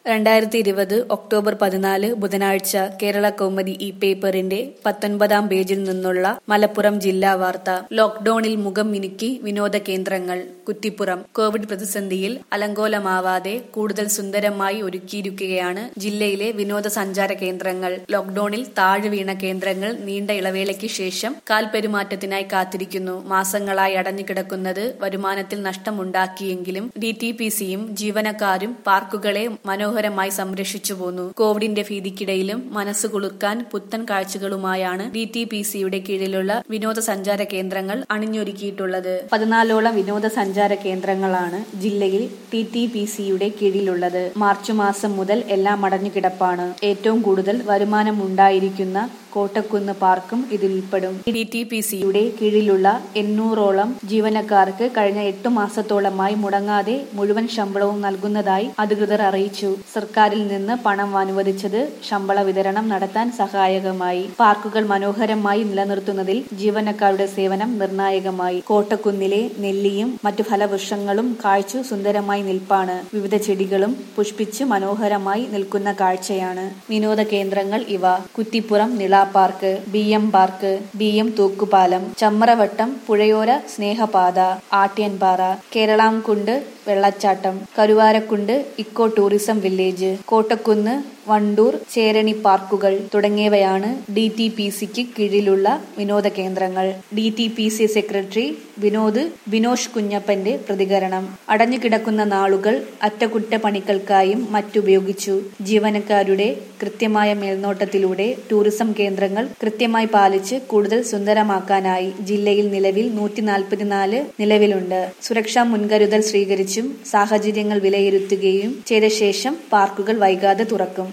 രണ്ടായിരത്തി ഇരുപത് ഒക്ടോബർ പതിനാല് ബുധനാഴ്ച കേരള കൗമുദി ഈ പേപ്പറിന്റെ പത്തൊൻപതാം പേജിൽ നിന്നുള്ള മലപ്പുറം ജില്ലാ വാർത്ത ലോക്ഡൌണിൽ മുഖം മിനുക്കി വിനോദ കേന്ദ്രങ്ങൾ കുറ്റിപ്പുറം കോവിഡ് പ്രതിസന്ധിയിൽ അലങ്കോലമാവാതെ കൂടുതൽ സുന്ദരമായി ഒരുക്കിയിരിക്കുകയാണ് ജില്ലയിലെ വിനോദസഞ്ചാര കേന്ദ്രങ്ങൾ ലോക്ഡൌണിൽ താഴെ വീണ കേന്ദ്രങ്ങൾ നീണ്ട ഇളവേളയ്ക്ക് ശേഷം കാൽപെരുമാറ്റത്തിനായി കാത്തിരിക്കുന്നു മാസങ്ങളായി അടഞ്ഞുകിടക്കുന്നത് വരുമാനത്തിൽ നഷ്ടമുണ്ടാക്കിയെങ്കിലും ഡി ടി പി സിയും ജീവനക്കാരും പാർക്കുകളെ മനോഹരമായി സംരക്ഷിച്ചു പോന്നു കോവിഡിന്റെ ഭീതിക്കിടയിലും മനസ്സ് കുളിർക്കാൻ പുത്തൻ കാഴ്ചകളുമായാണ് ഡി ടി പി സിയുടെ കീഴിലുള്ള വിനോദസഞ്ചാര കേന്ദ്രങ്ങൾ അണിഞ്ഞൊരുക്കിയിട്ടുള്ളത് പതിനാലോളം വിനോദസഞ്ചാര കേന്ദ്രങ്ങളാണ് ജില്ലയിൽ ടി ടി പി സിയുടെ കീഴിലുള്ളത് മാർച്ച് മാസം മുതൽ എല്ലാം അടഞ്ഞുകിടപ്പാണ് ഏറ്റവും കൂടുതൽ വരുമാനമുണ്ടായിരിക്കുന്ന കോട്ടക്കുന്ന് പാർക്കും ഇതിൽ ഉൾപ്പെടും ഡി ടി പി സിയുടെ കീഴിലുള്ള എണ്ണൂറോളം ജീവനക്കാർക്ക് കഴിഞ്ഞ എട്ടു മാസത്തോളമായി മുടങ്ങാതെ മുഴുവൻ ശമ്പളവും നൽകുന്നതായി അധികൃതർ അറിയിച്ചു സർക്കാരിൽ നിന്ന് പണം അനുവദിച്ചത് ശമ്പള വിതരണം നടത്താൻ സഹായകമായി പാർക്കുകൾ മനോഹരമായി നിലനിർത്തുന്നതിൽ ജീവനക്കാരുടെ സേവനം നിർണായകമായി കോട്ടക്കുന്നിലെ നെല്ലിയും മറ്റു ഫലവൃക്ഷങ്ങളും കാഴ്ച സുന്ദരമായി നിൽപ്പാണ് വിവിധ ചെടികളും പുഷ്പിച്ച് മനോഹരമായി നിൽക്കുന്ന കാഴ്ചയാണ് വിനോദ കേന്ദ്രങ്ങൾ ഇവ Kuttippuram Nila park B M park B M തൂക്കുപാലം ചമ്മറവട്ടം പുഴയോര സ്നേഹപാത ആട്യൻപാറ കേരളാംകുണ്ട് വെള്ളച്ചാട്ടം Karuvarakundu eco tourism village Kottakkunnu Vandoor Cherani പാർക്കുകൾ തുടങ്ങിയവയാണ് ഡി ടി പി സിക്ക് കീഴിലുള്ള വിനോദ കേന്ദ്രങ്ങൾ D T P C secretary Vinod Vinosh കുഞ്ഞപ്പന്റെ പ്രതികരണം അടഞ്ഞുകിടക്കുന്ന നാളുകൾ അറ്റകുറ്റപ്പണികൾക്കായും മറ്റുപയോഗിച്ചു ജീവനക്കാരുടെ കൃത്യമായ മേൽനോട്ടത്തിലൂടെ ടൂറിസം കേന്ദ്രങ്ങൾ കൃത്യമായി പാലിച്ച് കൂടുതൽ സുന്ദരമാക്കാനായി ജില്ലയിൽ നിലവിൽ നൂറ്റി നാൽപ്പത്തിനാല് നിലവിലുണ്ട് സുരക്ഷാ മുൻകരുതൽ സ്വീകരിച്ചും സാഹചര്യങ്ങൾ വിലയിരുത്തുകയും ചെയ്ത ശേഷം പാർക്കുകൾ വൈകാതെ തുറക്കും